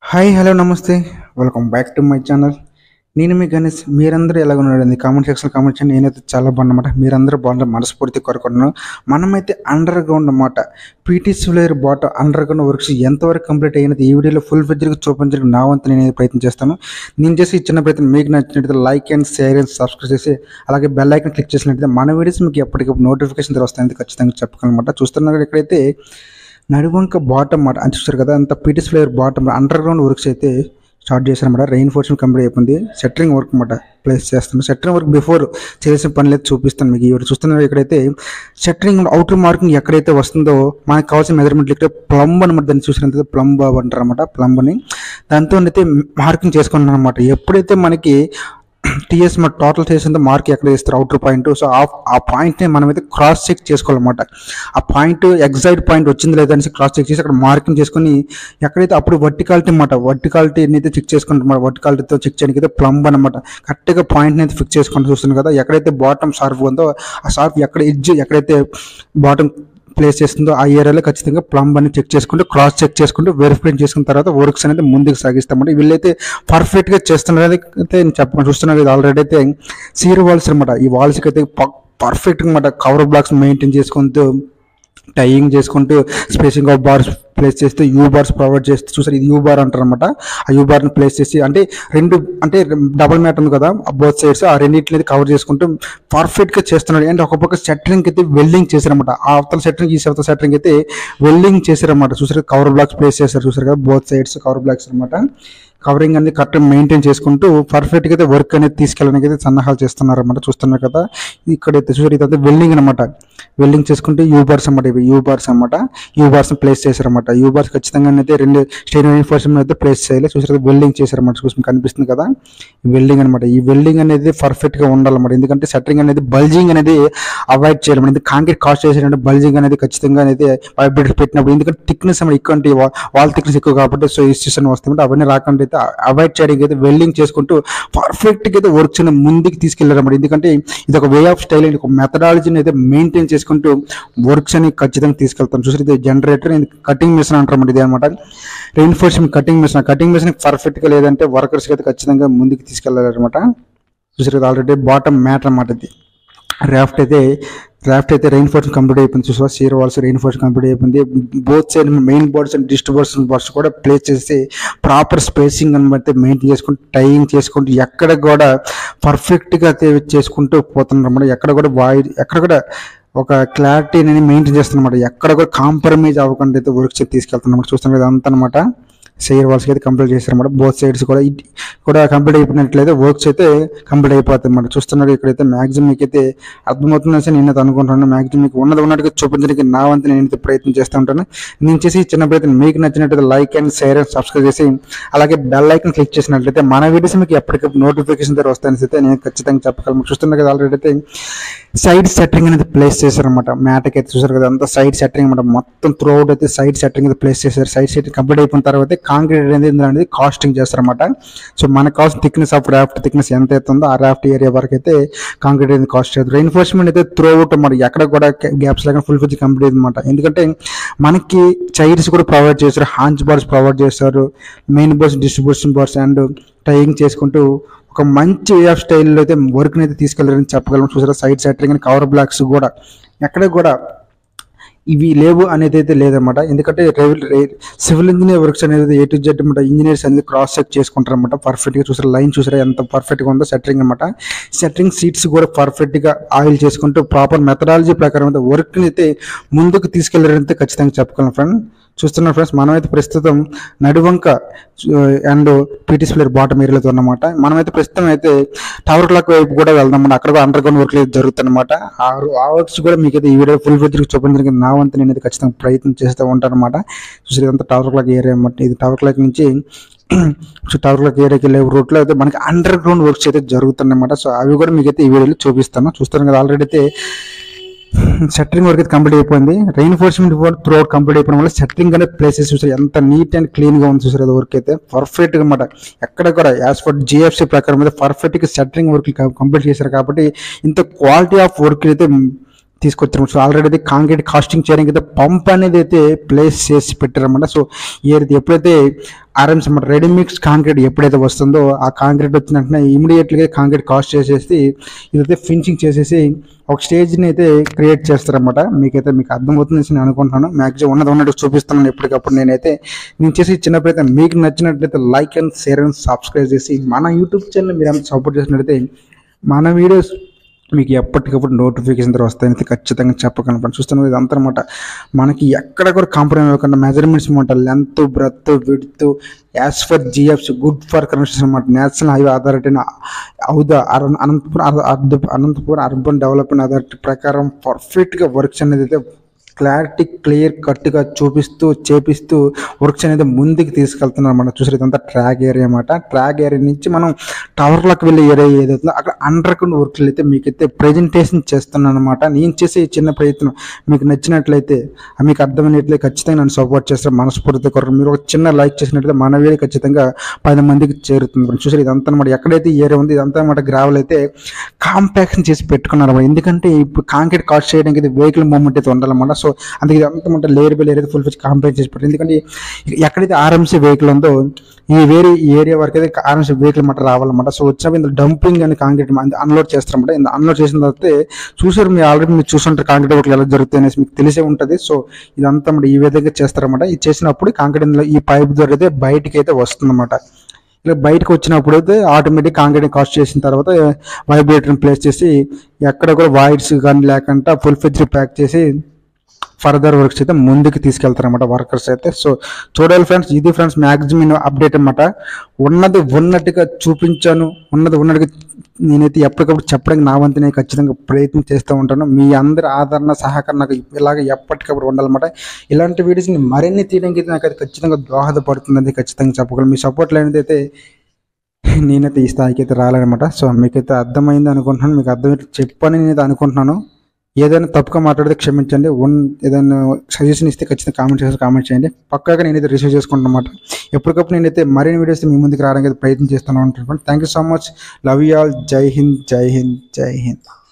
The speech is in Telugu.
హాయ్ హలో నమస్తే welcome back to my channel నేను మీ గణేష్ మీరందరూ ఎలా ఉన్నారండి కామెంట్ సెక్షన్ కామెంట్ చేయండి నేనైతే చాలా బాగున్నమాట మీరందరూ బాగున్నారు మనస్ఫూర్తి కోరుకుంటున్నాను మనమైతే అండర్ గ్రౌండ్ అన్నమాట పీటీ సులేర్ బాట అండర్ గ్రౌండ్ వర్క్స్ ఎంతవరకు కంప్లీట్ అయినది ఈ వీడియోలో ఫుల్ ఫిజ్గా చూపించడానికి నా వంతు నేను ప్రయత్నం చేస్తాను నేను చేసి ఈ చిన్న ప్రయత్నం మీకు నచ్చినట్లయితే like and share and subscribe చేసి అలాగే బెల్ ఐకన్ క్లిక్ చేసినట్లయితే మన వీడియోస్ మీకు ఎప్పటికప్పుడు నోటిఫికేషన్ ద్వారా వస్తాయని ఖచ్చితంగా చెప్పగలనమాట చూస్తున్నారు ఇక్కడైతే నడువంక బాటమ్ మాట అని చూస్తారు కదా అంత PTs flyover bottom underground works అయితే స్టార్ట్ చేశారన్నమాట రెయిన్ ఫోర్స్మెంట్ కంప్లీట్ అయిపోయింది సెటరింగ్ వర్క్ అనమాట ప్లేస్ చేస్తాను సెటరింగ్ వర్క్ బిఫోర్ చేసిన పని లేదు చూపిస్తాను మీకు ఇవి చూస్తున్నారు ఇక్కడైతే సెటరింగ్ అవుటర్ మార్కింగ్ ఎక్కడైతే వస్తుందో మనకు కావాల్సిన మెజర్మెంట్ ఇక్కడ ప్లంబ్ అనమాట దాన్ని చూసినంత ప్లంబ్ అంటారు అనమాట ప్లంబ్ని దాంతో అయితే మార్కింగ్ చేసుకున్నాను అనమాట ఎప్పుడైతే మనకి టీఎస్ మన టోటల్ చేసిన మార్క్ ఎక్కడ ఇస్తారు అవుటర్ పాయింట్ సో ఆ ఆ పాయింట్ని మనం అయితే క్రాస్ చెక్ చేసుకోవాలన్నమాట ఆ పాయింట్ ఎగ్జాక్ట్ పాయింట్ వచ్చింది లేదా అనేసి క్రాస్ చెక్ చేసి అక్కడ మార్కింగ్ చేసుకొని ఎక్కడైతే అప్పుడు వర్టికాలిటీ అనమాట వర్టికాలిటీ అయితే చెక్ చేసుకుంటాం వర్టికాలిటీతో చెక్ చేయడానికి అయితే ప్లంబ్ అనమాట కరెక్ట్గా పాయింట్ని అయితే ఫిక్స్ చేసుకుంటూ చూస్తున్నాం కదా ఎక్కడైతే బాటమ్ షార్ప్ ఉందో ఆ షార్ప్ ఎక్కడ ఎడ్జ్ ఎక్కడైతే బాటమ్ ప్లేస్ చేస్తుందో ఆ ఏరియాలో ఖచ్చితంగా ప్లంబ్ అని చెక్ చేసుకుంటూ క్రాస్ చెక్ చేసుకుంటూ వెరిఫై చేసుకున్న తర్వాత వర్క్స్ అనేది ముందుకు సాగిస్తామంటే వీళ్ళైతే పర్ఫెక్ట్గా చేస్తున్నారు అయితే నేను చెప్పకుండా చూస్తున్నారు ఇది ఆల్రెడీ అయితే సీర్ వాల్స్ అనమాట ఈ వాల్స్కి అయితే పర్ఫెక్ట్గా అనమాట కవర్ బ్లాక్స్ మెయింటైన్ చేసుకుంటూ టైయింగ్ చేసుకుంటూ స్పేసింగ్ ఆఫ్ బార్స్ ప్లేస్ చేస్తే యూ బార్స్ ప్రొవైడ్ చేస్తే చూసారు ఇది యూ బార్ అంటారు అనమాట ఆ యూ బార్ని ప్లేస్ చేసి అంటే రెండు అంటే డబుల్ మ్యాట్ ఉంది కదా బోత్ సైడ్స్ ఆ రెండింటిని కవర్ చేసుకుంటూ పర్ఫెక్ట్గా చేస్తున్నాడు అండ్ ఒక పక్క సెటరింగ్ అయితే వెల్డింగ్ చేశారన్నమాట ఆ అవతల సెటరింగ్ ఈ అవతల సెటరింగ్ అయితే వెల్డింగ్ చేశారన్నమాట చూసారు కవర్ బ్లాక్స్ ప్లేస్ చేశారు చూసారు కదా బోత్ సైడ్స్ కవర్ బ్లాక్స్ అనమాట కవరింగ్ అనేది కరెక్ట్ మెయింటైన్ చేసుకుంటూ పర్ఫెక్ట్గా అయితే వర్క్ అనేది తీసుకెళ్ళడానికి అయితే సన్నాహాలు చేస్తున్నారు అనమాట చూస్తున్నారు కదా ఇక్కడైతే చూసారు ఇదంతా వెల్డింగ్ అనమాట వెల్డింగ్ చేసుకుంటే యూ బార్స్ అనమాట ఇవి యూ బార్స్ అనమాట యూ బార్స్ ప్లేస్ చేశారన్నమాట యూ బార్స్ ఖచ్చితంగా అయితే రెండు స్టెయిన్ ఎన్ఫోర్స్మెంట్ అయితే ప్లేస్ చేయాలి చూసారు వెల్డింగ్ చేశారన్నమాట చూసి కనిపిస్తుంది కదా వెల్డింగ్ అనమాట ఈ వెల్డింగ్ అనేది పర్ఫెక్ట్గా ఉండాలన్నమాట ఎందుకంటే సెటరింగ్ అనేది బల్జింగ్ అనేది అవాయిడ్ చేయాలి ఎందుకంటే కాంక్రీట్ కాస్ట్ చేసినట్టు బల్జింగ్ అనేది ఖచ్చితంగా అనేది వైబ్రేటర్ పెట్టినప్పుడు ఎందుకంటే థిక్నెస్ అనేది ఎక్కువ అంటే వాల్ థిక్నెస్ ఎక్కువ కాబట్టి సో ఇష్యూస్ అని వస్తాయి అవన్నీ రాకుండా అయితే అవాయిడ్ చేయడానికి అయితే వెల్డింగ్ చేసుకుంటూ పర్ఫెక్ట్గా అయితే వర్క్స్ అనేది ముందుకు తీసుకెళ్ళారన్నమాట ఎందుకంటే ఇది ఒక వే ఆఫ్ స్టైల్ ఒక మెథడాలజీని అయితే మెయింటైన్ చేసుకుంటూ వర్క్స్ అని ఖచ్చితంగా తీసుకెళ్తాం చూసారు ఇది జనరేటర్ కటింగ్ మిషన్ అంటారు ఇది అనమాట reinforcement cutting machine cutting machine పర్ఫెక్ట్గా లేదంటే వర్కర్స్కి అయితే ఖచ్చితంగా ముందుకు తీసుకెళ్ళాలన్నమాట చూసారు ఆల్రెడీ బాటమ్ మ్యాటర్ అన్నమాట ఇది రాఫ్ట్ అయితే రాఫ్ట్ అయితే రెయిన్ ఫోర్స్ కంప్లీట్ అయిపోయింది చూసా సీర్ వాల్స్ రెయిన్ ఫోర్స్ కంప్లీట్ అయిపోయింది both side main boards and distributors boards కూడా ప్లేస్ చేసి ప్రాపర్ స్పేసింగ్ అని బట్టి మెయింటైన్ చేసుకుంటూ టైయింగ్ చేసుకుంటూ ఎక్కడ కూడా పర్ఫెక్ట్గా అయితే చేసుకుంటూ పోతున్నారు అన్నమాట ఎక్కడ కూడా వాయి ఎక్కడ కూడా ఒక క్లారిటీ అనేది మెయింటైన్ చేస్తున్నమాట ఎక్కడ కూడా కాంప్రమైజ్ అవ్వకుండా అయితే వర్క్స్ తీసుకెళ్తున్నమాట చూస్తున్నాం కదా అంత అనమాట సెయిర్ వాల్స్కి అయితే కంప్లీట్ చేస్తారన్నమాట బోత్ సైడ్స్ కూడా ఇట్ కూడా కంప్లీట్ అయిపోయినట్లయితే వర్క్స్ అయితే కంప్లీట్ అయిపోతాయి అన్నమాట చూస్తున్నారు ఇక్కడైతే మ్యాక్సిమం మీకు అయితే అర్థమవుతుందని నేను అయితే అనుకుంటున్నాను మ్యాక్సిమం మీకు ఉన్నది ఉన్నట్టుగా చూపించడానికి నా వంతు నేను అయితే ప్రయత్నం చేస్తూ ఉంటాను నేను చేసి ఈ చిన్న ప్రయత్నం మీకు నచ్చినట్లయితే like and share and subscribe చేసి అలాగే బెల్ ఐకన్ క్లిక్ చేసినట్లయితే మన వీడియోస్ మీకు ఎప్పటికప్పుడు నోటిఫికేషన్ ద్వారా వస్తాయని అయితే నేను ఖచ్చితంగా చెప్పగలను చూస్తున్నారు కదా ఆల్రెడీ అయితే సైడ్ సెటరింగ్ అనేది ప్లేస్ చేశారనమాట మ్యాట్కి అయితే చూసారు కదా అంతా సైడ్ సెటరింగ్ అనమాట మొత్తం త్రూ అవుట్ అయితే సైడ్ సెటరింగ్ అయితే ప్లేస్ చేశారు సైడ్ సెటరింగ్ కంప్లీట్ అయిపోయిన తర్వాత కాంక్రీట్ అనేది ఇందులో అనేది కాస్టింగ్ చేస్తారన్నమాట సో మనకు కావాల్సిన థిక్నెస్ ఆఫ్ రాఫ్ట్ థిక్నెస్ ఎంత అవుతుందో ఆ రాఫ్ట్ ఏరియా వరకు అయితే కాంక్రీట్ అనేది కాస్ట్ చేస్తారు రెయిన్ఫోర్స్మెంట్ అయితే త్రూ అవుట్ మరి ఎక్కడ కూడా గ్యాప్స్ లేకుండా ఫుల్ ఫుల్ కంప్లీట్ అయిందన్నమాట ఎందుకంటే మనకి చైర్స్ కూడా ప్రొవైడ్ చేస్తారు హాంచ్ బార్స్ ప్రొవైడ్ చేస్తారు main bars distribution bars and tying చేసుకుంటూ ఒక మంచి వే ఆఫ్ స్టైల్లో అయితే వర్క్ని అయితే తీసుకెళ్ళారని చెప్పగలను చూసారా సైడ్ సెటరింగ్ అని కవర్ బ్లాక్స్ కూడా ఎక్కడ కూడా ఇవి లేవు అనేది అయితే లేదన్నమాట ఎందుకంటే సివిల్ ఇంజనీర్ వర్క్స్ అనేది ఏ టు జెడ్ అనమాట ఇంజనీర్స్ అనేది క్రాస్ చెక్ చేసుకుంటారు అనమాట పర్ఫెక్ట్గా చూసారా లైన్ చూసారా ఎంత పర్ఫెక్ట్గా ఉందో సెటరింగ్ అనమాట సెటరింగ్ సీట్స్ కూడా పర్ఫెక్ట్గా ఆయిల్ చేసుకుంటూ ప్రాపర్ మెథడాలజీ ప్రకారం అయితే వర్క్ని అయితే ముందుకు తీసుకెళ్లారంటే ఖచ్చితంగా చెప్పగలను ఫ్రెండ్ చూస్తున్న ఫ్రెండ్స్ మనమైతే ప్రస్తుతం నడువంక అండ్ పీటీస్ ప్లేయర్ బాటమ్ ఏరియాలో ఉన్నమాట మనమైతే ప్రస్తుతం అయితే టవర్ క్లాక్ వైపు కూడా వెళ్దాం అక్కడ కూడా అండర్ గ్రౌండ్ వర్క్ జరుగుతుందన్నమాట ఆ వర్క్స్ కూడా మీకు అయితే ఈ వీడియో ఫుల్ ఫిజర్ చూపించడానికి నా వంతు నేను అయితే ఖచ్చితంగా ప్రయత్నం చేస్తూ ఉంటాను అనమాట చూసి ఇదంతా టవర్ క్లాక్ ఏరియా అన్నమాట ఇది టవర్ క్లాక్ నుంచి సో టవర్ క్లాక్ ఏరియాకి వెళ్ళే రూట్లో అయితే మనకి అండర్ గ్రౌండ్ వర్క్స్ అయితే జరుగుతున్నాయన్నమాట సో అవి కూడా మీకు అయితే ఈ వీడియోలో చూపిస్తాను చూస్తాను కదా ఆల్రెడీ అయితే సెటరింగ్ వర్క్ అయితే కంప్లీట్ అయిపోయింది reinforcement work throughout complete అయిపోవడం వల్ల సెటరింగ్ అనే ప్లేసెస్ చూసారు ఎంత నీట్ అండ్ క్లీన్ గా ఉంది చూసారు అది వర్క్ అయితే పర్ఫెక్ట్ గా అనమాట ఎక్కడ కూడా యాజ్ ఫర్ జిఎఫ్సి ప్రకారం అయితే పర్ఫెక్ట్ గా సెటరింగ్ వర్క్ కంప్లీట్ చేశారు కాబట్టి ఇంత క్వాలిటీ ఆఫ్ వర్క్ అయితే తీసుకొచ్చారు సో ఆల్రెడీ అయితే కాంక్రీట్ కాస్టింగ్ చేయడానికి అయితే పంప్ అనేది అయితే ప్లేస్ చేసి పెట్టారన్నమాట సో ఏది ఎప్పుడైతే ఆర్ఎంస్ అన్నమాట రెడీమిక్స్ కాంక్రీట్ ఎప్పుడైతే వస్తుందో ఆ కాంక్రీట్ వచ్చిన వెంటనే ఇమీడియట్గా కాంక్రీట్ కాస్ట్ చేసేసి ఇదైతే ఫినిషింగ్ చేసేసి ఒక స్టేజ్ని అయితే క్రియేట్ చేస్తారన్నమాట మీకైతే మీకు అర్థమవుతుంది నేను అనుకుంటున్నాను మ్యాక్సిమం ఉన్నది ఉన్నట్టు చూపిస్తున్నాను ఎప్పటికప్పుడు నేనైతే నేను చేసి చిన్న ప్రయత్నం మీకు నచ్చినట్లయితే like and share and subscribe చేసి మన యూట్యూబ్ ఛానల్ మీరు అంత సపోర్ట్ చేసినట్లయితే మన వీడియోస్ మీకు ఎప్పటికప్పుడు నోటిఫికేషన్ ద్వారా వస్తాయని ఖచ్చితంగా చెప్పగలను చూస్తున్నాం ఇదంతా అనమాట మనకి ఎక్కడ కూడా కాంప్రమైజ్ అవ్వకుండా మెజర్మెంట్స్ అనమాట length breadth width as per జిఎఫ్స్ గుడ్ ఫర్ కన్స్ట్రక్షన్ అనమాట నేషనల్ హైవే అథారిటీ అవుదా అనంతపురం అర్- అర్ధ- అనంతపురం అర్బన్ డెవలప్మెంట్ అథారిటీ ప్రకారం పర్ఫెక్ట్గా వర్క్స్ అనేది అయితే క్లారిటీ క్లియర్ కట్గా చూపిస్తూ చేపిస్తూ వర్క్స్ అనేది ముందుకు తీసుకెళ్తున్నారు మనం చూసారు ఇదంతా ట్రాక్ ఏరియా అన్నమాట ట్రాక్ ఏరియా నుంచి మనం టవర్లోకి వెళ్ళే ఏరియా ఏదైతుందో అక్కడ అండర్ గ్రౌండ్ వర్క్లు అయితే మీకైతే ప్రజెంటేషన్ చేస్తున్నాను అనమాట నేను చేసే ఈ చిన్న ప్రయత్నం మీకు నచ్చినట్లయితే ఆ మీకు అర్థమైనట్లయితే ఖచ్చితంగా నన్ను సపోర్ట్ చేస్తారు మనస్ఫూర్తి కొరకు మీరు ఒక చిన్న లైక్ చేసినట్లయితే మన వీడియో ఖచ్చితంగా పది మందికి చేరుతుంది మనం చూసారు ఇదంతా అనమాట ఎక్కడైతే ఏరియా ఉంది ఇదంతా అనమాట గ్రావెల్ అయితే కాంపాక్షన్ చేసి పెట్టుకున్నారు అన్నమాట. ఎందుకంటే ఇప్పుడు కాంక్రీట్ కాస్ట్ చేయడానికి ఇది వెహికల్ మూవ్మెంట్ అయితే ఉండాలన్నమాట సో అందుకే ఇదంతా అనమాట లేయర్ బై లేయర్ అయితే ఫుల్ ఫిచ్ కాంపాక్ట్ చేసి పెట్టారు ఎందుకంటే ఎక్కడైతే ఆర్ఎంసీ వెహికల్ ఉందో ఈ వేరే ఏరియా వరకు అయితే ఆర్ఎంసీ వెహికల్ మాట రావాలన్నమాట సో వచ్చినప్పుడు ఇందులో డంపింగ్ అని కాంక్రీట్ అన్లోడ్ చేస్తారన్నమాట ఇందులో అన్లోడ్ చేసిన తర్వాత చూసారు మీరు ఆల్రెడీ మీరు చూసుంటారు కాంక్రీట్ వర్క్ ఎలా జరుగుతాయి అనేసి మీకు తెలిసే ఉంటుంది సో ఇదంతా అన్నమాట ఈ విధంగా చేస్తారన్నమాట ఇది చేసినప్పుడు కాంక్రీట్ ఇందులో ఈ పైప్ ద్వారా అయితే బయటికి అయితే వస్తుందన్నమాట ఇలా బయటకు వచ్చినప్పుడు అయితే ఆటోమేటిక్ కాంక్రీట్ కాస్ట్ చేసిన తర్వాత వైబ్రేటర్ని ప్లేస్ చేసి ఎక్కడ కూడా వాయిడ్స్ కానీ లేకుండా ఫుల్ ఫెజ్ ప్యాక్ చేసి ఫర్దర్ వర్క్స్ అయితే ముందుకు తీసుకెళ్తారన్నమాట వర్కర్స్ అయితే సో చూడాలి ఫ్రెండ్స్ ఇది ఫ్రెండ్స్ మ్యాక్సిమం అప్డేట్ అన్నమాట ఉన్నది ఉన్నట్టుగా చూపించాను ఉన్నది ఉన్నట్టుగా నేనైతే ఎప్పటికప్పుడు చెప్పడానికి నా వంతు నేను ఖచ్చితంగా ప్రయత్నం చేస్తూ ఉంటాను మీ అందరి ఆదరణ సహకారం నాకు ఇలాగ ఎప్పటికప్పుడు ఉండాలన్నమాట ఇలాంటి వీడియోస్ని మరిన్ని తీయడానికి అయితే నాకు అది ఖచ్చితంగా దోహదపడుతుందని ఖచ్చితంగా చెప్పగలను మీ సపోర్ట్ లేనిది అయితే నేనైతే ఈ స్థాయికి అయితే రాలేనమాట సో మీకైతే అర్థమైంది అనుకుంటున్నాను మీకు అర్థమైతే చెప్పని నేనైతే అనుకుంటున్నాను ఏదైనా తప్పుగా మాట్లాడితే క్షమించండి వన్ ఏదైనా సజెషన్ ఇస్తే ఖచ్చితంగా కామెంట్ చేసి కామెంట్ చేయండి పక్కాగా నేనైతే రిసీవ్ చేసుకుంటాను అనమాట ఎప్పటికప్పుడు నేనైతే మరిన్ని వీడియోస్ మీ ముందుకు రావడానికి అయితే ప్రయత్నం చేస్తాను అంటున్నాను thank you so much love you all జై హింద్ జై హింద్ జై హింద్